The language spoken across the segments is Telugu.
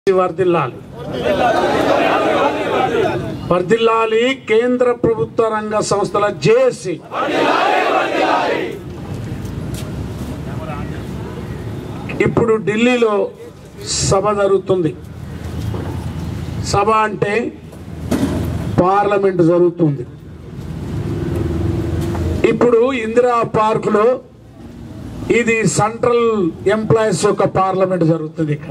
వర్ధిల్లాలి వర్ధిల్లాలి కేంద్ర ప్రభుత్వ రంగ సంస్థల జేఏసీ ఇప్పుడు ఢిల్లీలో సభ జరుగుతుంది సభ అంటే పార్లమెంట్ జరుగుతుంది ఇప్పుడు ఇందిరా పార్కులో ఇది సెంట్రల్ ఎంప్లాయీస్ యొక్క పార్లమెంట్ జరుగుతుంది ఇక్కడ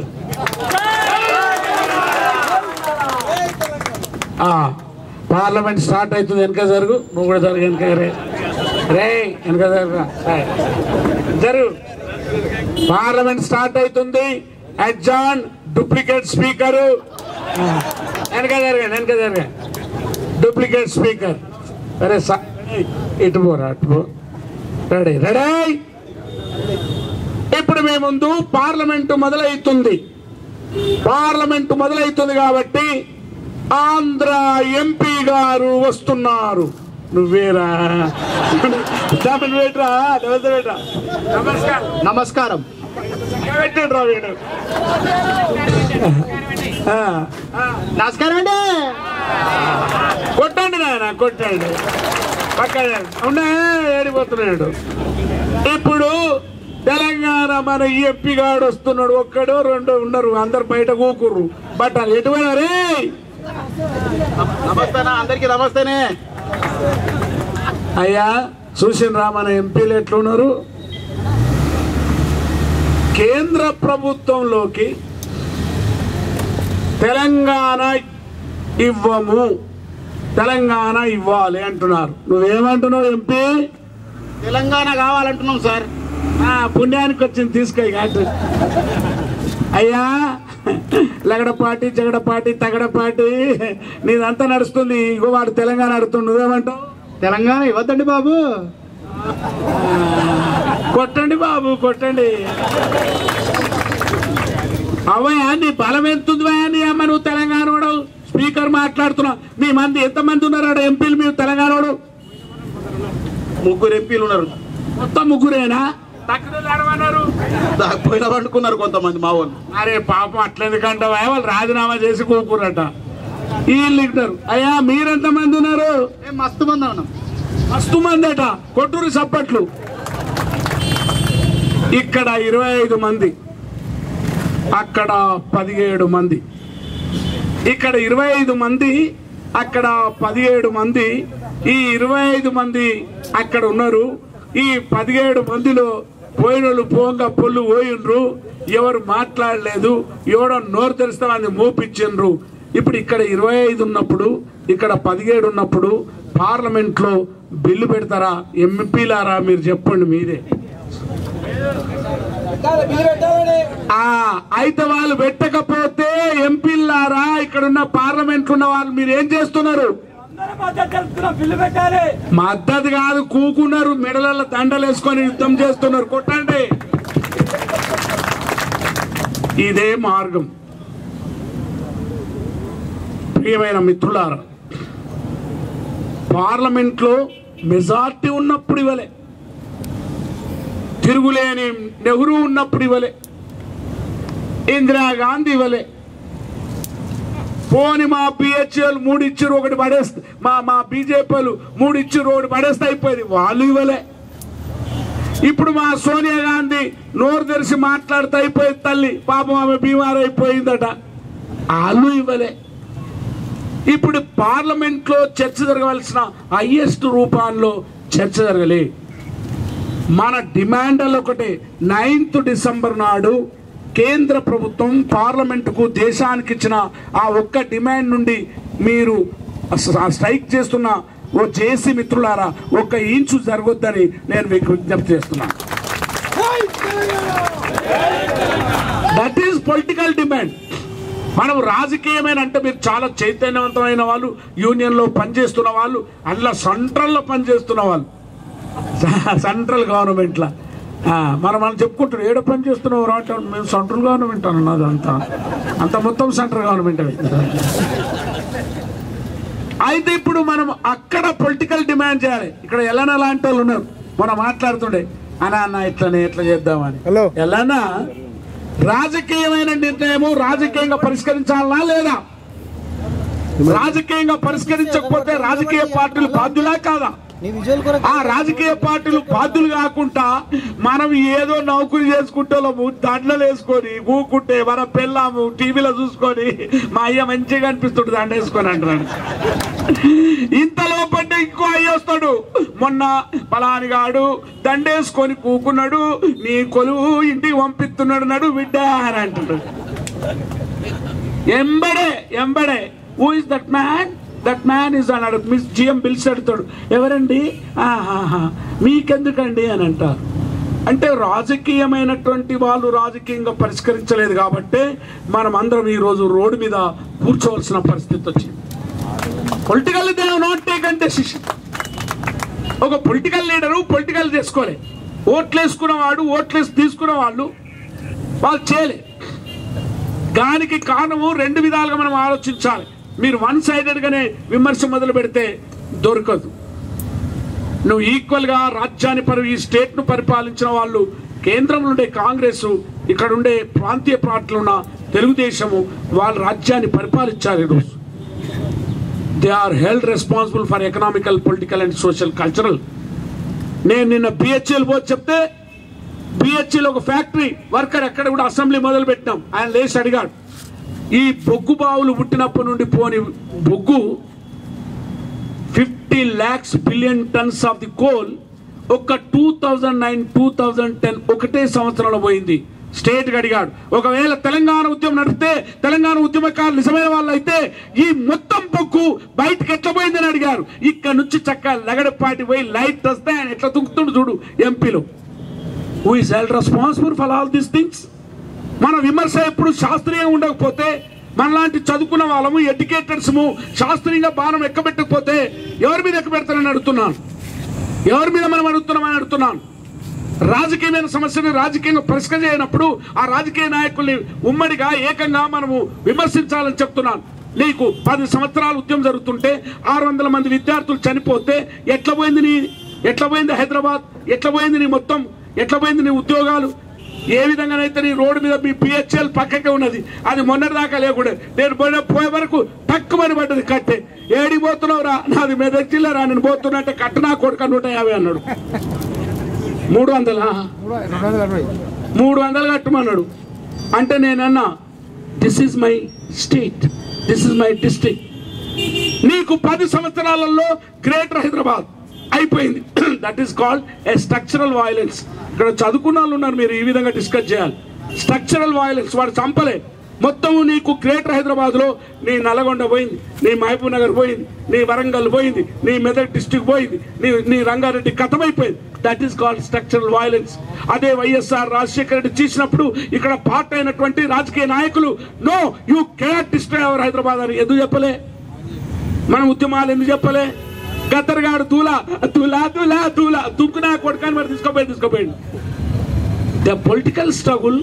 ఆ, పార్లమెంట్ స్టార్ట్ అవుతుంది వెనక జరుగు నువ్వు కూడా జరుగు వెనక రే రే వెనక జరుగు రే. జరుగు పార్లమెంట్ స్టార్ట్ అవుతుంది అడ్జాన్ డూప్లికేట్ స్పీకరు వెనక జరగండి వెనక జరగండి డూప్లికేట్ స్పీకర్ అరే సా ఇటు పోరా అటు పో రెడీ రెడీ ఇప్పుడు మీ ముందు పార్లమెంటు మొదలవుతుంది పార్లమెంటు మొదలవుతుంది కాబట్టి ఆంధ్ర ఎంపీ గారు వస్తున్నారు నువ్వేరా నువ్వేట్రా నమస్తే బేట్రా నమస్కారం నమస్కారం పెట్టండి రా వీడు ఆ, ఆ, నమస్కారం అండి కొట్టండి నాయన కొట్టండి పక్కన అవునా ఏడిపోతున్నాడు ఇప్పుడు తెలంగాణ మన ఎంపీ గాడు వస్తున్నాడు ఒక్కడో రెండో ఉన్నారు అందరు బయట కూకుర్రు బట్ ఎటు పోయినా రే నమస్తేనా అందరికి నమస్తేనే అయ్యా చూసినరా మన ఎంపీలు ఎట్లున్నారు కేంద్ర ప్రభుత్వంలోకి తెలంగాణ ఇవ్వము తెలంగాణ ఇవ్వాలి అంటున్నారు నువ్వేమంటున్నావు ఎంపీ తెలంగాణ కావాలంటున్నాం సార్ ఆ పుణ్యానికి వచ్చింది తీసుకో ఇక అటు. అయ్యా లగడపాటి జగడపాటి తగడపాటి నీదంతా నడుస్తుంది ఇగో వాడు తెలంగాణ నడుస్తుంది నువ్వేమంటావు తెలంగాణ ఇవ్వద్దండి బాబు కొట్టండి బాబు కొట్టండి అవయ్యా నీ బలం ఎంతుంది నీ అమ్మ నువ్వు తెలంగాణ వాడు స్పీకర్ మాట్లాడుతున్నావు మీ మంది ఎంతమంది ఉన్నారు ఆడ ఎంపీలు మీరు తెలంగాణ వాడు ముగ్గురు ఎంపీలు ఉన్నారు మొత్తం ముగ్గురేనా తక్కువ ఏడమన్నారు పోయిన పండుకున్నారు కొంతమంది మా వాళ్ళు అరే పాపం అట్లెందుకంటావా వాళ్ళు రాజీనామా చేసి కూకురట వీళ్ళు ఇద్దరు అయ్యా మీరెంత మంది ఉన్నారు మేము మస్తు మంది ఉన్నాం మస్తు మంది అట కొట్టూరు చప్పట్లు ఇక్కడ ఇరవై ఐదు మంది అక్కడ పదిహేడు మంది ఇక్కడ ఇరవై ఐదు మంది అక్కడ పదిహేడు మంది ఈ ఇరవై ఐదు మంది అక్కడ ఉన్నారు ఈ పదిహేడు మందిలో పోయినోళ్ళు పోంగా పొల్లు పోయిండ్రు ఎవరు మాట్లాడలేదు ఎవడో నోరు తెరిస్తే వాళ్ళని మోపించిండ్రు ఇప్పుడు ఇక్కడ ఇరవై ఐదు ఉన్నప్పుడు ఇక్కడ పదిహేడు ఉన్నప్పుడు పార్లమెంట్లో బిల్లు పెడతారా ఎంపీలారా మీరు చెప్పండి మీరే ఆ అయితే వాళ్ళు పెట్టకపోతే ఎంపీలారా ఇక్కడ ఉన్న పార్లమెంట్ ఉన్న వాళ్ళు మీరు ఏం చేస్తున్నారు బిల్లు పెట్టాలి మద్దతు కాదు కూకున్నారు మెడల దండలు వేసుకొని యుద్ధం చేస్తున్నారు కొట్టండి ఇదే మార్గం ప్రియమైన మిత్రులారా పార్లమెంట్లో మెజార్టీ ఉన్నప్పుడు ఇవ్వలే తిరుగులేని నెహ్రూ ఉన్నప్పుడు ఇవ్వలే ఇందిరాగాంధీ ఇవ్వలే పోని మా పిహెచ్ఎల్ మూడు ఇచ్చారు ఒకటి పడేస్తే మా మా బీజేపీలు మూడు ఇచ్చారు ఒకటి పడేస్తే అయిపోయింది వాళ్ళు ఇవ్వలే ఇప్పుడు మా సోనియా గాంధీ నోరు తెరిచి మాట్లాడితే అయిపోయింది తల్లి పాపం ఆమె బీమార్ అయిపోయిందట వాళ్ళు ఇవ్వలే ఇప్పుడు పార్లమెంట్ లో చర్చ జరగవలసిన హైయెస్ట్ రూపాల్లో చర్చ జరగలే మన డిమాండ్లు ఒకటే నైన్త్ డిసెంబర్ నాడు కేంద్ర ప్రభుత్వం పార్లమెంటుకు దేశానికి ఇచ్చిన ఆ ఒక్క డిమాండ్ నుండి మీరు స- స్ట్రైక్ చేస్తున్న ఓ జేసీ మిత్రులారా ఒక్క ఇంచు జరగొద్దని నేను మీకు విజ్ఞప్తి చేస్తున్నాను దట్ ఈస్ పొలిటికల్ డిమాండ్ మనం రాజకీయమైన అంటే మీరు చాలా చైతన్యవంతమైన వాళ్ళు యూనియన్లో పనిచేస్తున్న వాళ్ళు అందులో సెంట్రల్లో పనిచేస్తున్న వాళ్ళు సెంట్రల్ గవర్నమెంట్లో మనం మనం చెప్పుకుంటారు ఏడ పని చేస్తున్నావు రాట మేము సెంట్రల్ గవర్నమెంట్ అన్నది అంతా అంత మొత్తం సెంట్రల్ గవర్నమెంట్ అవి అయితే ఇప్పుడు మనం అక్కడ పొలిటికల్ డిమాండ్ చేయాలి ఇక్కడ ఎలానా లాంటి వాళ్ళు ఉన్నారు మనం మాట్లాడుతుండే అన్నా అన్న ఇట్లనే ఎట్లా చేద్దామని హలో. ఎలానా రాజకీయమైన నిర్ణయము రాజకీయంగా పరిష్కరించాలా లేదా రాజకీయంగా పరిష్కరించకపోతే రాజకీయ పార్టీలు బాధ్యులా కాదా నీ విజువల్ కొరకు ఆ రాజకీయ పార్టీలు బాధ్యులు కాకుండా మనం ఏదో నౌకరీ చేసుకుంటాము దండలు వేసుకొని ఊకుంటే మన పెళ్ళాము టీవీలో చూసుకొని మా అయ్య మంచిగా అనిపిస్తుంది దండ వేసుకొని అంటున్నాడు ఇంతలో పడ్డ ఇంకో అయ్య వస్తాడు మొన్న పలానిగాడు దండేసుకొని కూకున్నాడు నీ కొలువు ఇంటికి పంపిస్తున్నాడు నడు బిడ్డ అని అంటున్నాడు ఎంబడే ఎంబడే who is that man that man is అన్నాడు మిస్ జిఎం బిల్స్ అడుగుతాడు ఎవరండి ఆహాహా మీకెందుకండి అని అంటారు అంటే రాజకీయమైనటువంటి వాళ్ళు రాజకీయంగా పరిష్కరించలేదు కాబట్టి మనం అందరం ఈరోజు రోడ్డు మీద కూర్చోవలసిన పరిస్థితి వచ్చింది పొలిటికల్ దే నాట్ టేక్ అంటే డెసిషన్ ఒక పొలిటికల్ లీడరు పొలిటికల్ చేసుకోలే ఓట్లు వేసుకున్నవాడు ఓట్లు వేసి తీసుకున్న వాళ్ళు వాళ్ళు చేయలే దానికి కారణము రెండు విధాలుగా మనం ఆలోచించాలి మీరు వన్ సైడెడ్ గానే విమర్శ మొదలు పెడితే దొరకదు నువ్వు ఈక్వల్ గా రాజ్యాన్ని పరి ఈ స్టేట్ ను పరిపాలించిన వాళ్ళు కేంద్రంలో ఉండే కాంగ్రెస్ ఇక్కడ ఉండే ప్రాంతీయ పార్టీలు ఉన్న తెలుగుదేశము వాళ్ళ రాజ్యాన్ని పరిపాలించారు ఈరోజు they are held responsible for economical political and social cultural నేను నిన్న పిహెచ్ఎల్ పోతే చెప్తే పిహెచ్ఎల్ ఒక ఫ్యాక్టరీ వర్కర్ ఎక్కడ కూడా అసెంబ్లీ మొదలు పెట్టినాం ఆయన లేచి అడిగాడు ఈ బొగ్గు బావులు పుట్టినప్పటి నుండి పోని బొగ్గు fifty lakhs billion tons of the coal ఒక two thousand nine two thousand ten ఒకటే సంవత్సరంలో పోయింది స్టేట్ అడిగాడు ఒకవేళ తెలంగాణ ఉద్యమం నడిపితే తెలంగాణ ఉద్యమకారులు నిజమైన వాళ్ళు అయితే ఈ మొత్తం బొగ్గు బయటకు ఎట్లా పోయిందని అడిగారు ఇక్కడ నుంచి చక్క లగడపాటి పోయి లైట్ వస్తే ఆయన ఎట్లా దుంకుతుండు చూడు ఎంపీలో who is held responsible for all these things మన విమర్శ ఎప్పుడు శాస్త్రీయంగా ఉండకపోతే మనలాంటి చదువుకున్న వాళ్ళము ఎడ్యుకేటర్స్ము శాస్త్రీయంగా బాణం ఎక్కబెట్టకపోతే ఎవరి మీద ఎక్కబెడతానని అడుగుతున్నాను ఎవరి మీద మనం అడుగుతున్నామని అడుగుతున్నాను రాజకీయమైన సమస్యను రాజకీయంగా పరిష్కరించినప్పుడు ఆ రాజకీయ నాయకుల్ని ఉమ్మడిగా ఏకంగా మనము విమర్శించాలని చెప్తున్నాను నీకు పది సంవత్సరాలు ఉద్యమం జరుగుతుంటే ఆరు వందల మంది విద్యార్థులు చనిపోతే ఎట్లా పోయింది నీ ఎట్లా పోయింది హైదరాబాద్ ఎట్లా పోయింది నీ మొత్తం ఎట్లా పోయింది నీ ఉద్యోగాలు ఏ విధంగానైతే నీ రోడ్డు మీద మీ పిహెచ్ఎల్ పక్కకే ఉన్నది అది మొన్నటి దాకా లేకుండా నేను పోయిన పోయే వరకు తక్కువని పడ్డది కట్టే ఏడికి పోతున్నావు రా నాది మెదక్ జిల్లా రా నేను పోతున్నా అంటే కట్ట నా కొడుకు నూట యాభై అన్నాడు మూడు వందలా మూడు వందలు కట్టమన్నాడు అంటే నేనన్నా this is my state this is my district నీకు పది సంవత్సరాలలో గ్రేటర్ హైదరాబాద్ అయిపోయింది that is called a structural violence ఇక్కడ చదువుకున్న వాళ్ళు ఉన్నారు మీరు ఈ విధంగా డిస్కస్ చేయాలి స్ట్రక్చరల్ వైలెన్స్ వాడు చంపలే మొత్తం నీకు గ్రేటర్ హైదరాబాద్ లో నీ నల్గొండ పోయింది నీ మహబూబ్ నగర్ పోయింది నీ వరంగల్ పోయింది నీ మెదక్ డిస్టిక్ పోయింది నీ నీ రంగారెడ్డి కథమైపోయింది that is called structural violence అదే వైఎస్ఆర్ రాజశేఖర రెడ్డి చేసినప్పుడు ఇక్కడ పార్ట్ అయినటువంటి రాజకీయ నాయకులు no you cannot destroy our Hyderabad అని ఎందుకు చెప్పలే మన ఉద్యమాలు ఎందుకు చెప్పలే గద్దరగాడు తూలా తూలా తూలా తూలా దుక్కునా కొడుకాని మరి తీసుకోపోయి తీసుకోపోయింది the political struggle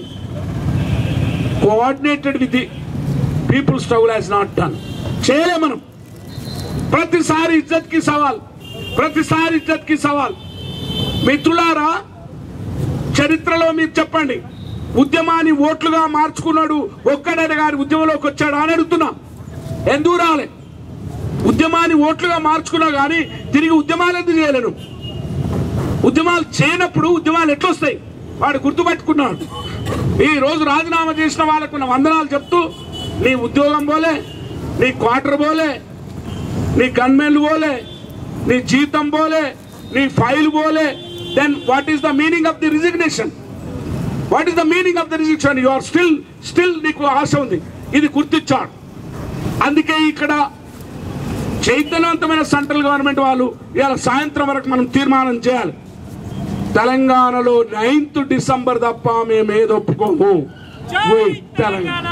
coordinated with the people struggle has not done చేయలే మనం ప్రతిసారి ఇజ్జత్ కి సవాల్ ప్రతిసారి ఇజ్జత్ కి సవాల్ మిత్రులారా చరిత్రలో మీరు చెప్పండి ఉద్యమాన్ని ఓట్లుగా మార్చుకున్నాడు ఒక్కడే గారి ఉద్యమంలోకి వచ్చాడు అని అడుగుతున్నా ఎందుకు రాలే ఉద్యమాన్ని ఓట్లుగా మార్చుకున్నా కానీ తిరిగి ఉద్యమాలు ఎందుకు చేయలేను ఉద్యమాలు చేయనప్పుడు ఉద్యమాలు ఎట్లొస్తాయి వాడు గుర్తుపట్టుకున్నాడు ఈ రోజు రాజీనామా చేసిన వాళ్ళకు ఉన్న వందనాలు చెప్తూ నీ ఉద్యోగం పోలే నీ క్వార్టర్ పోలే నీ గన్మెన్లు పోలే నీ జీతం పోలే నీ ఫైల్ పోలే then what is the meaning of the resignation what is the meaning of the resignation you are still still నీకు ఆశ ఉంది ఇది గుర్తించాడు అందుకే ఇక్కడ చైతన్యవంతమైన సెంట్రల్ గవర్నమెంట్ వాళ్ళు ఇవాళ సాయంత్రం వరకు మనం తీర్మానం చేయాలి తెలంగాణలో నైన్త్ డిసెంబర్ తప్ప మేము ఏది ఒప్పుకోము We తెలంగాణ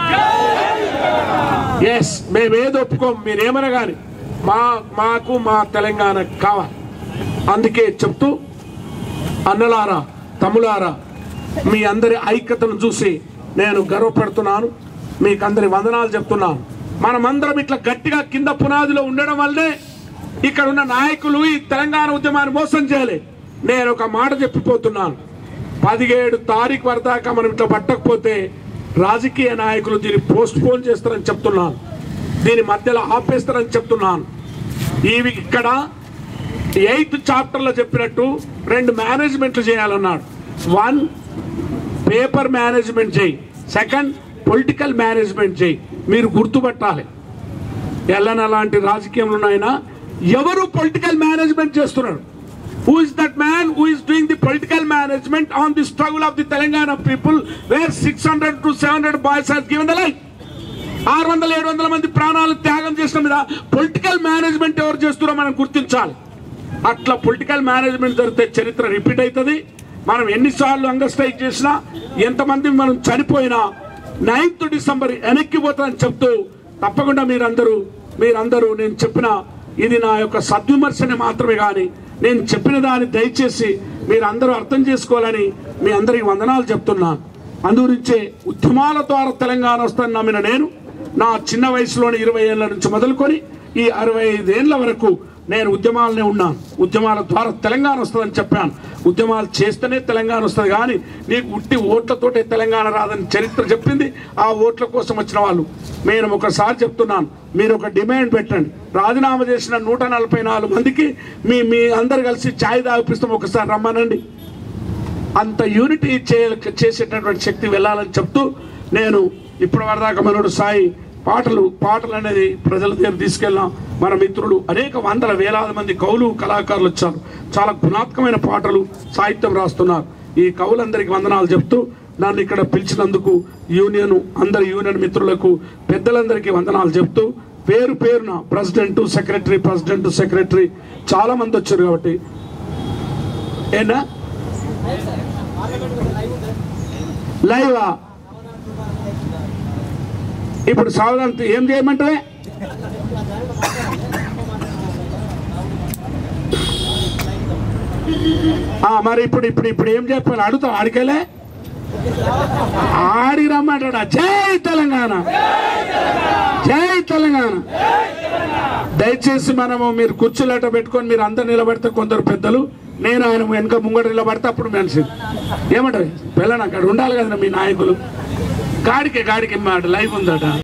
ఎస్ మేము ఏది ఒప్పుకోము మీరేమన్నా కానీ మా మాకు మా తెలంగాణ కావాలి అందుకే చెప్తూ అన్నలారా తమ్ములారా మీ అందరి ఐక్యతను చూసి నేను గర్వపడుతున్నాను మీకు అందరి వందనాలు చెప్తున్నాను మనమందరం ఇట్లా గట్టిగా కింద పునాదిలో ఉండడం వల్లనే ఇక్కడ ఉన్న నాయకులు ఈ తెలంగాణ ఉద్యమాన్ని మోసం చేయలే నేను ఒక మాట చెప్పిపోతున్నాను పదిహేడు తారీఖు వరదాకా మనం ఇట్లా పట్టకపోతే రాజకీయ నాయకులు దీన్ని పోస్ట్ పోన్ చేస్తారని చెప్తున్నాను దీని మధ్యలో ఆపేస్తారని చెప్తున్నాను ఇవి ఇక్కడ ఎయిత్ చాప్టర్లో చెప్పినట్టు రెండు మేనేజ్మెంట్లు చేయాలన్నాడు వన్ పేపర్ మేనేజ్మెంట్ చేయి సెకండ్ పొలిటికల్ మేనేజ్మెంట్ చేయి మీరు గుర్తుపట్టాలి ఎల్లన లాంటి రాజకీయంలో ఉన్నాయన ఎవరు పొలిటికల్ మేనేజ్మెంట్ చేస్తున్నాడు who is that man who is doing the political management on the struggle of the Telangana people where six hundred to seven hundred boys has given the life ఆరు వందల ఏడు వందల మంది ప్రాణాలు త్యాగం చేసిన మీద పొలిటికల్ మేనేజ్మెంట్ ఎవరు చేస్తున్నారో మనం గుర్తించాలి అట్లా పొలిటికల్ మేనేజ్మెంట్ జరిగితే చరిత్ర రిపీట్ అవుతుంది మనం ఎన్నిసార్లు అంగస్ట్రైక్ చేసినా ఎంతమంది మనం చనిపోయినా నైన్త్ డిసెంబర్ వెనక్కి పోతానని చెప్తూ తప్పకుండా మీరందరూ మీరందరూ నేను చెప్పిన ఇది నా యొక్క సద్విమర్శనే మాత్రమే కానీ నేను చెప్పిన దాన్ని దయచేసి మీరందరూ అర్థం చేసుకోవాలని మీ అందరికి వందనాలు చెప్తున్నాను అందుగురించే ఉద్యమాల ద్వారా తెలంగాణ వస్తుందని నమ్మిన నేను నా చిన్న వయసులోని ఇరవై ఏళ్ళ నుంచి మొదలుకొని ఈ అరవై ఐదేళ్ల వరకు నేను ఉద్యమాలనే ఉన్నాను ఉద్యమాల ద్వారా తెలంగాణ వస్తుందని చెప్పాను ఉద్యమాలు చేస్తేనే తెలంగాణ వస్తుంది కానీ నీకు ఉట్టి ఓట్లతోటే తెలంగాణ రాదని చరిత్ర చెప్పింది ఆ ఓట్ల కోసం వచ్చిన వాళ్ళు నేను ఒకసారి చెప్తున్నాను మీరు ఒక డిమాండ్ పెట్టండి రాజీనామా చేసిన నూట నలభై నాలుగు మందికి మీ మీ అందరు కలిసి ఛాయ్ తాగిపిస్తాం ఒకసారి రమ్మనండి అంత యూనిటీ చేయ చేసేటటువంటి శక్తి వెళ్ళాలని చెప్తూ నేను ఇప్పటి వరదాకా మనోడు సాయి పాటలు పాటలు అనేది ప్రజల దగ్గర తీసుకెళ్ళాం మన మిత్రులు అనేక వందల వేలాది మంది కవులు కళాకారులు వచ్చారు చాలా గుణాత్మకమైన పాటలు సాహిత్యం రాస్తున్నారు ఈ కవులందరికీ వందనాలు చెప్తూ నన్ను ఇక్కడ పిలిచినందుకు యూనియన్ అందరి యూనియన్ మిత్రులకు పెద్దలందరికీ వందనాలు చెప్తూ పేరు పేరున ప్రెసిడెంట్ సెక్రటరీ ప్రెసిడెంట్ సెక్రటరీ చాలా మంది వచ్చారు కాబట్టి ఏనా లైవా ఇప్పుడు సావధాన్ ఏం చేయమంటే మరి ఇప్పుడు ఇప్పుడు ఇప్పుడు ఏం చెప్పాలి అడుగుతావు ఆడికెళ్ళే ఆడి రమ్మంటాడా జై తెలంగాణ జై తెలంగాణ దయచేసి మనము మీరు కుర్చీలట పెట్టుకొని మీరు అందరు నిలబడితే కొందరు పెద్దలు నేను ఆయన వెనక ముంగట నిలబడితే అప్పుడు మనిషి ఏమంటారు పిల్లని అక్కడ ఉండాలి కదా మీ నాయకులు గాడికి గాడికి మాట లైఫ్ ఉందట